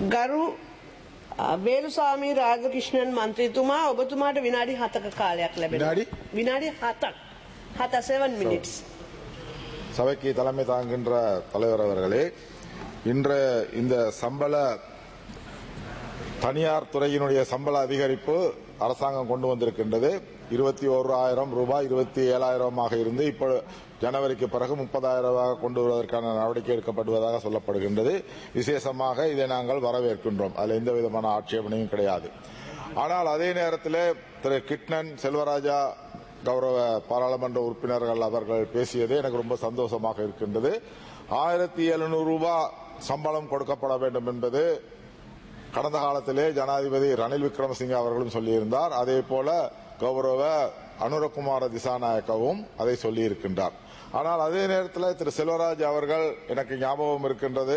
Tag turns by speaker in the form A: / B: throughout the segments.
A: ගරු අ, වේලුසාමී රාජකෘෂ්ණන් මන්ත්‍රීතුමා ඔබතුමාට විනාඩි හතක කාලයක් ලැබෙනවා.
B: විනාඩි?
A: විනාඩි හතක්. හත සෙවන් මිනිට්ස්.
B: சபைக்கு தலைமை தாங்குகின்ற தலைவர் அவர்களே இன்று இந்த சம்பள தனியார் துறையினுடைய சம்பள அதிகரிப்பு அரசாங்கம் கொண்டு வந்திருக்கின்றது இருபத்தி ஓராயிரம் ரூபாய் இருபத்தி ஏழாயிரமாக இருந்து இப்போ ஜனவரிக்கு பிறகு முப்பதாயிரம் ரூபாய் கொண்டு வருவதற்கான நடவடிக்கை எடுக்கப்படுவதாக சொல்லப்படுகின்றது விசேஷமாக இதை நாங்கள் வரவேற்கின்றோம் அதில் எந்த விதமான ஆட்சேபனையும் கிடையாது ஆனால் அதே நேரத்தில் திரு கிட்னன் செல்வராஜா கௌரவ பாராளுமன்ற உறுப்பினர்கள் அவர்கள் பேசியது எனக்கு ரொம்ப சந்தோஷமாக இருக்கின்றது ஆயிரத்தி எழுநூறு ரூபாய் சம்பளம் கொடுக்கப்பட வேண்டும் என்பது கடந்த காலத்திலே ஜனாதிபதி ரணில் விக்ரமசிங்கே அவர்களும் சொல்லியிருந்தார் அதே போல கௌரவ அனுரகுமார திசாநாயக்கவும் அதை சொல்லியிருக்கின்றார் ஆனால் அதே நேரத்தில் திரு செல்வராஜ் அவர்கள் எனக்கு ஞாபகம் இருக்கின்றது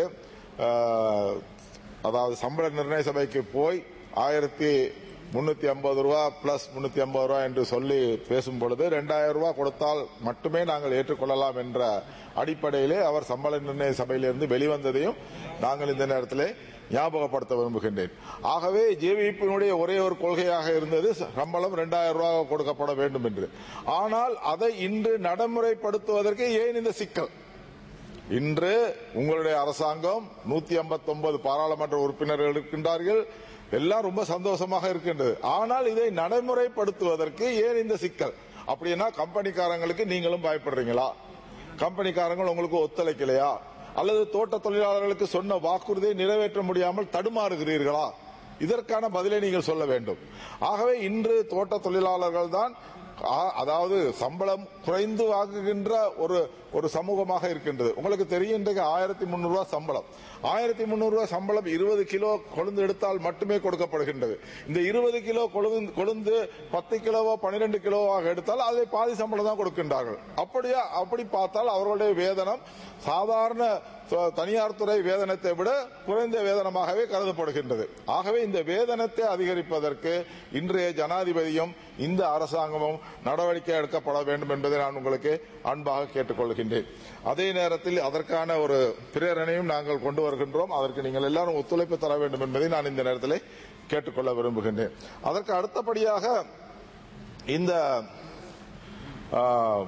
B: அஹ், அதாவது சம்பள நிர்ணய சபைக்கு போய் ஆயிரத்தி முன்னூத்தி ஐம்பது ரூபா பிளஸ் முன்னூத்தி ஐம்பது ரூபா என்று சொல்லி பேசும் பொழுது ரெண்டாயிரம் ரூபாய் கொடுத்தால் மட்டுமே நாங்கள் ஏற்றுக்கொள்ளலாம் என்ற அடிப்படையிலே அவர் சம்பள நிர்ணய சபையிலிருந்து வெளிவந்ததையும் நாங்கள் இந்த நேரத்திலே ஞாபகப்படுத்த விரும்புகின்றேன் ஆகவே ஜேவிபியினுடைய ஒரே ஒரு கொள்கையாக இருந்தது சம்பளம் ரெண்டாயிரம் ரூபாய் கொடுக்கப்பட வேண்டும் என்று ஆனால் அதை இன்று நடைமுறைப்படுத்துவதற்கு ஏன் இந்த சிக்கல் இன்று உங்களுடைய அரசாங்கம் நூத்தி ஐம்பத்தி ஒன்பது பாராளுமன்ற உறுப்பினர்கள் இருக்கின்றார்கள் எல்லாம் ரொம்ப சந்தோஷமாக இருக்கின்றது ஆனால் இதை நடைமுறைப்படுத்துவதற்கு ஏன் இந்த சிக்கல் அப்படின்னா கம்பெனிக்காரங்களுக்கு நீங்களும் பயப்படுறீங்களா கம்பெனிக்காரங்கள் உங்களுக்கு ஒத்துழைக்கலையா அல்லது தோட்ட தொழிலாளர்களுக்கு சொன்ன வாக்குறுதியை நிறைவேற்ற முடியாமல் தடுமாறுகிறீர்களா இதற்கான பதிலை நீங்கள் சொல்ல வேண்டும் ஆகவே இன்று தோட்ட தொழிலாளர்கள் தான் ஆ- அதாவது சம்பளம் குறைந்து வாங்குகின்ற ஒரு ஒரு சமூகமாக இருக்கின்றது உங்களுக்கு தெரியும் இன்றைக்கு ஆயிரத்தி முன்னூறு ரூபாய் சம்பளம் ஆயிரத்தி முன்னூறு ரூபாய் சம்பளம் இருபது கிலோ கொழுந்து எடுத்தால் மட்டுமே கொடுக்கப்படுகின்றது இந்த இருபது கிலோ கொழுந்து கொழுந்து பத்து கிலோவோ பன்னிரெண்டு கிலோவாக எடுத்தால் அதை பாதி சம்பளம் தான் கொடுக்கின்றார்கள் அப்படியா அப்படி பார்த்தால் அவர்களுடைய வேதனம் சாதாரண த- தனியார் துறை வேதனத்தை விட குறைந்த வேதனமாகவே கருதப்படுகின்றது ஆகவே இந்த வேதனத்தை அதிகரிப்பதற்கு இன்றைய ஜனாதிபதியும் இந்த அரசாங்கமும் நடவடிக்கை எடுக்கப்பட வேண்டும் என்பதை நான் உங்களுக்கு அன்பாக கேட்டுக்கொள்கின்றேன் அதே நேரத்தில் அதற்கான ஒரு பிரேரணையும் நாங்கள் கொண்டு வருகின்றோம் அதற்கு நீங்கள் எல்லாரும் ஒத்துழைப்பு தர வேண்டும் என்பதை நான் இந்த நேரத்தில் கேட்டுக்கொள்ள விரும்புகின்றேன் அதற்கு அடுத்தபடியாக இந்த ஆ,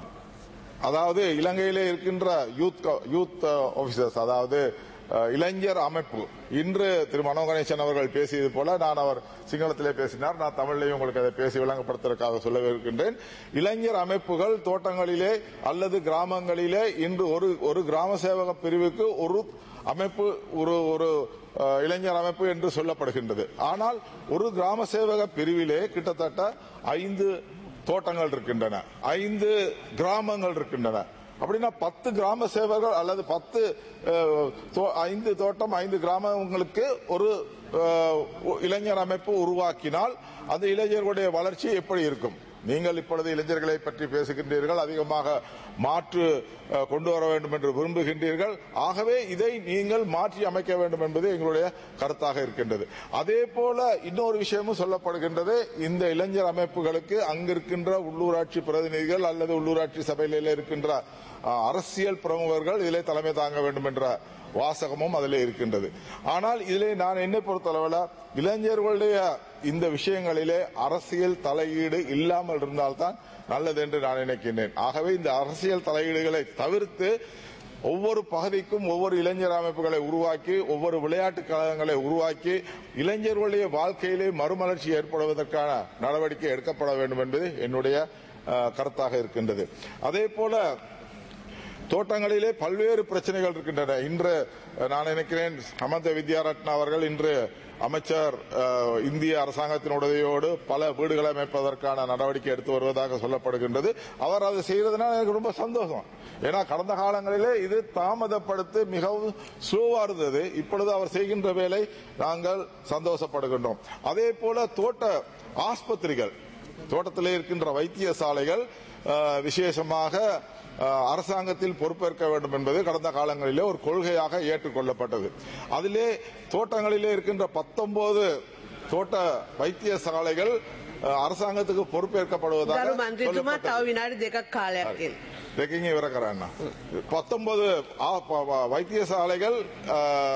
B: அதாவது இலங்கையிலே இருக்கின்ற யூத் க- யூத் ஆபீசர்ஸ் அதாவது அஹ், இளைஞர் அமைப்பு இன்று திரு மனோ கணேசன் அவர்கள் பேசியது போல நான் அவர் சிங்களத்திலே பேசினார் நான் தமிழிலேயும் உங்களுக்கு அதை பேசி விளங்கப்படுத்துவதற்காக சொல்ல இருக்கின்றேன் இளைஞர் அமைப்புகள் தோட்டங்களிலே அல்லது கிராமங்களிலே இன்று ஒரு ஒரு கிராம சேவக பிரிவுக்கு ஒரு அமைப்பு ஒரு ஒரு அஹ், இளைஞர் அமைப்பு என்று சொல்லப்படுகின்றது ஆனால் ஒரு கிராம சேவக பிரிவிலே கிட்டத்தட்ட ஐந்து தோட்டங்கள் இருக்கின்றன ஐந்து கிராமங்கள் இருக்கின்றன அப்படின்னா பத்து கிராம சேவர்கள் அல்லது பத்து அஹ், தோ- ஐந்து தோட்டம் ஐந்து கிராமங்களுக்கு ஒரு அஹ், இளைஞர் அமைப்பு உருவாக்கினால் அந்த இளைஞர்களுடைய வளர்ச்சி எப்படி இருக்கும் நீங்கள் இப்பொழுது இளைஞர்களை பற்றி பேசுகின்றீர்கள் அதிகமாக மாற்று அஹ், கொண்டு வர வேண்டும் என்று விரும்புகின்றீர்கள் ஆகவே இதை நீங்கள் மாற்றி அமைக்க வேண்டும் என்பது எங்களுடைய கருத்தாக இருக்கின்றது அதே போல இன்னொரு விஷயமும் சொல்லப்படுகின்றது இந்த இளைஞர் அமைப்புகளுக்கு அங்கிருக்கின்ற உள்ளூராட்சி பிரதிநிதிகள் அல்லது உள்ளூராட்சி சபையில இருக்கின்ற அஹ், அரசியல் பிரமுகர்கள் இதிலே தலைமை தாங்க வேண்டும் என்ற வாசகமும் அதில் இருக்கின்றது ஆனால் இதிலே நான் என்னை பொறுத்தளவில் இளைஞர்களுடைய இந்த விஷயங்களிலே அரசியல் தலையீடு இல்லாமல் இருந்தால்தான் நல்லது என்று நான் நினைக்கின்றேன் ஆகவே இந்த அரசியல் தலையீடுகளை தவிர்த்து ஒவ்வொரு பகுதிக்கும் ஒவ்வொரு இளைஞர் அமைப்புகளை உருவாக்கி ஒவ்வொரு விளையாட்டு கழகங்களை உருவாக்கி இளைஞர்களுடைய வாழ்க்கையிலே மறுமலர்ச்சி ஏற்படுவதற்கான நடவடிக்கை எடுக்கப்பட வேண்டும் என்பது என்னுடைய அஹ், கருத்தாக இருக்கின்றது அதே போல தோட்டங்களிலே பல்வேறு பிரச்சனைகள் இருக்கின்றன இன்று அஹ், நான் நினைக்கிறேன் ஹமந்த வித்யாரத்னா அவர்கள் இன்று அமைச்சர் அஹ், இந்திய அரசாங்கத்தின் உதவியோடு பல வீடுகளை அமைப்பதற்கான நடவடிக்கை எடுத்து வருவதாக சொல்லப்படுகின்றது அவர் அதை செய்யறதுனால எனக்கு ரொம்ப சந்தோஷம் ஏன்னா கடந்த காலங்களிலே இது தாமதப்படுத்தி மிகவும் ஸ்லோவா இருந்தது இப்பொழுது அவர் செய்கின்ற வேலை நாங்கள் சந்தோஷப்படுகின்றோம் அதே போல தோட்ட ஆஸ்பத்திரிகள் தோட்டத்திலே இருக்கின்ற வைத்தியசாலைகள் அஹ், விசேஷமாக அஹ், அரசாங்கத்தில் பொறுப்பேற்க வேண்டும் என்பது கடந்த காலங்களிலே ஒரு கொள்கையாக ஏற்றுக்கொள்ளப்பட்டது அதிலே தோட்டங்களிலே இருக்கின்ற பத்தொன்பது தோட்ட வைத்தியசாலைகள் அஹ், அரசாங்கத்துக்கு பொறுப்பேற்கப்படுவதாக
A: ගරු මන්ත්‍රීතුමා
B: சொல்லப்பட்டது.
A: තව විනාඩි දෙකක් කාලයක් තියෙනවා.
B: දෙකින් ඉවර කරන්න. පத்தொன்பது வைத்தியசாலைகள் அஹ்,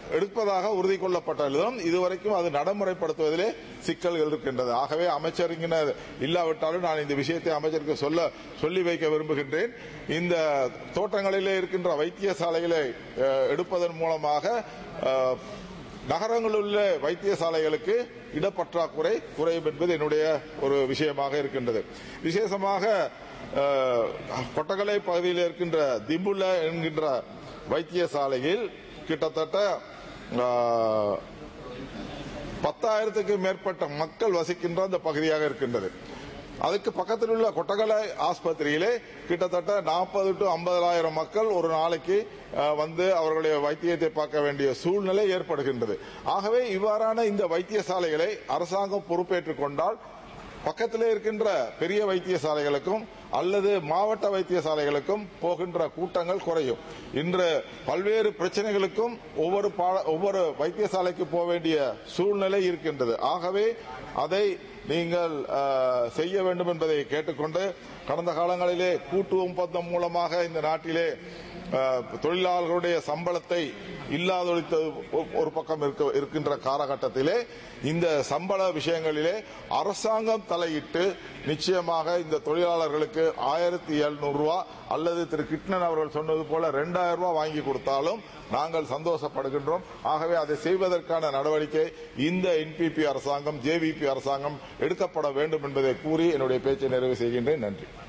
B: எடுப்பதாக உறுதி கொள்ளப்பட்டாலும் இதுவரைக்கும் அது நடைமுறைப்படுத்துவதிலே சிக்கல்கள் இருக்கின்றது ஆகவே அமைச்சருங்கின இல்லாவிட்டாலும் நான் இந்த விஷயத்தை அமைச்சருக்கு சொல்ல சொல்லி வைக்க விரும்புகின்றேன் இந்த தோட்டங்களிலே இருக்கின்ற வைத்தியசாலைகளை அஹ், எடுப்பதன் மூலமாக அஹ், நகரங்களில் உள்ள வைத்தியசாலைகளுக்கு இடப்பற்றாக்குறை குறையும் என்பது என்னுடைய ஒரு விஷயமாக இருக்கின்றது விசேஷமாக அஹ், கொட்டகலை பகுதியில் இருக்கின்ற திம்புல என்கின்ற வைத்தியசாலையில் கிட்டத்தட்ட அஹ், பத்தாயிரத்துக்கு மேற்பட்ட மக்கள் வசிக்கின்ற அந்த பகுதியாக இருக்கின்றது அதுக்கு பக்கத்தில் உள்ள கொட்டகலை ஆஸ்பத்திரியிலே கிட்டத்தட்ட நாற்பது டு ஐம்பதாயிரம் மக்கள் ஒரு நாளைக்கு அஹ், வந்து அவர்களுடைய வைத்தியத்தை பார்க்க வேண்டிய சூழ்நிலை ஏற்படுகின்றது ஆகவே இவ்வாறான இந்த வைத்தியசாலைகளை அரசாங்கம் பொறுப்பேற்றுக் கொண்டால் பக்கத்திலே இருக்கின்ற பெரிய வைத்தியசாலைகளுக்கும் அல்லது மாவட்ட வைத்தியசாலைகளுக்கும் போகின்ற கூட்டங்கள் குறையும் இன்று பல்வேறு பிரச்சனைகளுக்கும் ஒவ்வொரு பா- ஒவ்வொரு வைத்தியசாலைக்கு போக வேண்டிய சூழ்நிலை இருக்கின்றது ஆகவே அதை நீங்கள் அஹ், செய்ய வேண்டும் என்பதை கேட்டுக்கொண்டு கடந்த காலங்களிலே கூட்டு ஒப்பந்தம் மூலமாக இந்த நாட்டிலே அஹ், தொழிலாளர்களுடைய சம்பளத்தை இல்லாதொழித்தது ஒ- ஒரு பக்கம் இருக்க- இருக்கின்ற காலகட்டத்திலே இந்த சம்பள விஷயங்களிலே அரசாங்கம் தலையிட்டு நிச்சயமாக இந்த தொழிலாளர்களுக்கு ஆயிரத்தி எழுநூறு ரூபாய் அல்லது திரு கிருஷ்ணன் அவர்கள் சொன்னது போல ரெண்டாயிரம் ரூபாய் வாங்கி கொடுத்தாலும் நாங்கள் சந்தோஷப்படுகின்றோம் ஆகவே அதை செய்வதற்கான நடவடிக்கை இந்த என்பிபி அரசாங்கம் ஜேவிபி அரசாங்கம் எடுக்கப்பட வேண்டும் என்பதை கூறி என்னுடைய பேச்சை நிறைவு செய்கின்றேன் நன்றி